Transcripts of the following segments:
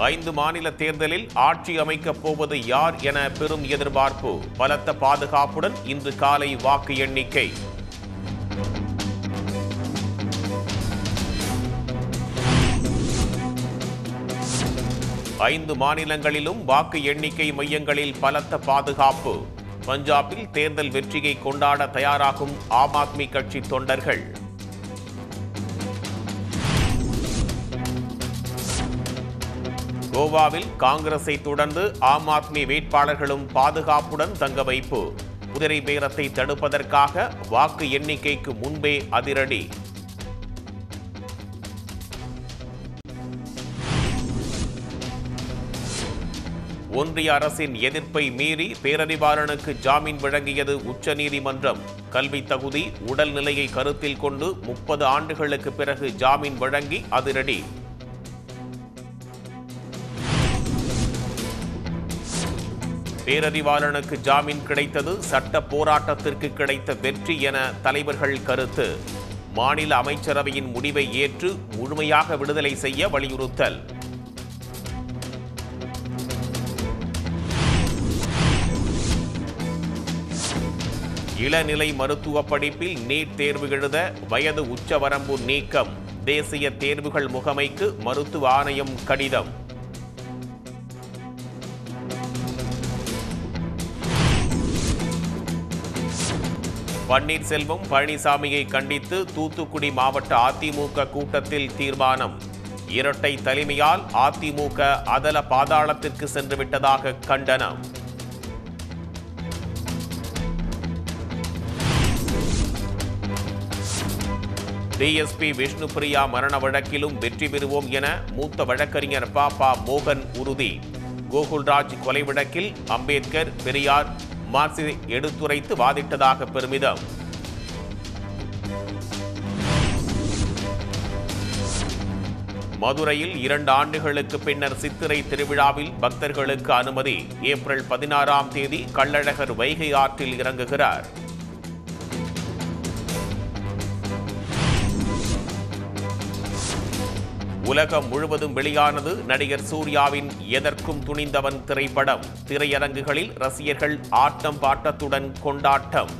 ஐந்து மாநில தேர்தலில் ஆட்சி அமைக்கப் போவது யார் என பெரும் எதிர்பார்ப்பு பலத்த பாதுகாப்புடன் இன்று காலை வாக்கு எண்ணிக்கை ஐந்து மாநிலங்களிலும் வாக்கு எண்ணிக்கை மையங்களில் பலத்த பாதுகாப்பு பஞ்சாபில் தேர்தல் வெற்றியை கொண்டாட தயாராகும் ஆம் ஆத்மி கட்சி தொண்டர்கள் கோவாவில் காங்கிரஸை தொடர்ந்து ஆம் ஆத்மி வேட்பாளர்களும் பாதுகாப்புடன் தங்க வைப்பு குதிரை பேரத்தை தடுப்பதற்காக வாக்கு எண்ணிக்கைக்கு முன்பே அதிரடி ஒன்றிய அரசின் எதிர்ப்பை மீறி பேரறிவாளனுக்கு ஜாமீன் வழங்கியது உச்சநீதிமன்றம் கல்வி தகுதி உடல் நிலையை கருத்தில் கொண்டு முப்பது ஆண்டுகளுக்கு பிறகு ஜாமீன் வழங்கி அதிரடி பேரறிவாளனுக்கு ஜாமீன் கிடைத்தது சட்ட போராட்டத்திற்கு கிடைத்த வெற்றி என தலைவர்கள் கருத்து மாநில அமைச்சரவையின் முடிவை ஏற்று முழுமையாக விடுதலை செய்ய வலியுறுத்தல் இளநிலை மருத்துவ படிப்பில் நீட் தேர்வு எழுத வயது உச்சவரம்பு நீக்கம் தேசிய தேர்வுகள் முகமைக்கு மருத்துவ ஆணையம் கடிதம் பன்னீர்செல்வம் பழனிசாமியை கண்டித்து தூத்துக்குடி மாவட்ட அதிமுக கூட்டத்தில் தீர்மானம் இரட்டை தலைமையால் அதிமுக அதல பாதாளத்திற்கு சென்று விட்டதாக கண்டனம் டிஎஸ்பி விஷ்ணுபிரியா மரண வழக்கிலும் வெற்றி பெறுவோம் என மூத்த வழக்கறிஞர் பாப்பா மோகன் உறுதி கோகுல்ராஜ் கொலை வழக்கில் அம்பேத்கர் பெரியார் மார்க்சி எடுத்துரைத்து வாதிட்டதாக பெருமிதம் மதுரையில் இரண்டு ஆண்டுகளுக்கு பின்னர் சித்திரை திருவிழாவில் பக்தர்களுக்கு அனுமதி ஏப்ரல் பதினாறாம் தேதி கள்ளழகர் வைகை ஆற்றில் இறங்குகிறார் உலகம் முழுவதும் வெளியானது நடிகர் சூர்யாவின் எதற்கும் துணிந்தவன் திரைப்படம் திரையரங்குகளில் ரசிகர்கள் ஆட்டம் பாட்டத்துடன் கொண்டாட்டம்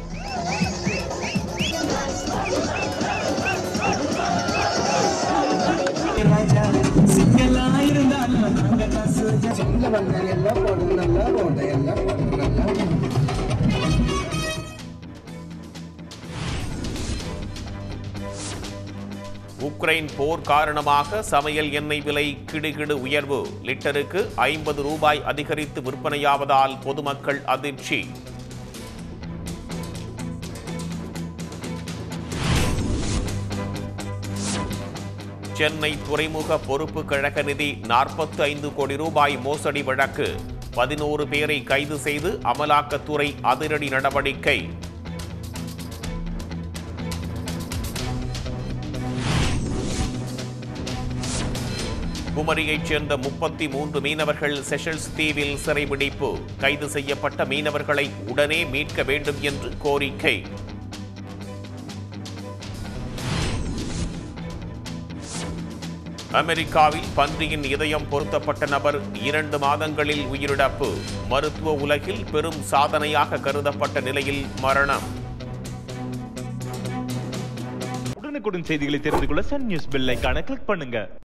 சொந்தவங்க எல்லாம் போடுங்க நல்லா போட்ட எல்லாம் போடுங்க நல்லா உக்ரைன் போர் காரணமாக சமையல் எண்ணெய் விலை கிடுகிடு உயர்வு லிட்டருக்கு ஐம்பது ரூபாய் அதிகரித்து விற்பனையாவதால் பொதுமக்கள் அதிர்ச்சி சென்னை துறைமுக பொறுப்பு கழக நிதி நாற்பத்தி ஐந்து கோடி ரூபாய் மோசடி வழக்கு பதினோரு பேரை கைது செய்து அமலாக்கத்துறை அதிரடி நடவடிக்கை குமரியைச் சேர்ந்த முப்பத்தி மூன்று மீனவர்கள் செஷல்ஸ் தீவில் சிறைபிடிப்பு கைது செய்யப்பட்ட மீனவர்களை உடனே மீட்க வேண்டும் என்று கோரிக்கை அமெரிக்காவில் பன்றியின் இதயம் பொருத்தப்பட்ட நபர் இரண்டு மாதங்களில் உயிரிழப்பு மருத்துவ உலகில் பெரும் சாதனையாக கருதப்பட்ட நிலையில் மரணம் உடனுக்குடன் செய்திகளை தெரிந்து கொள்ள சன் நியூஸ் பெல் ஐகானை கிளிக் பண்ணுங்க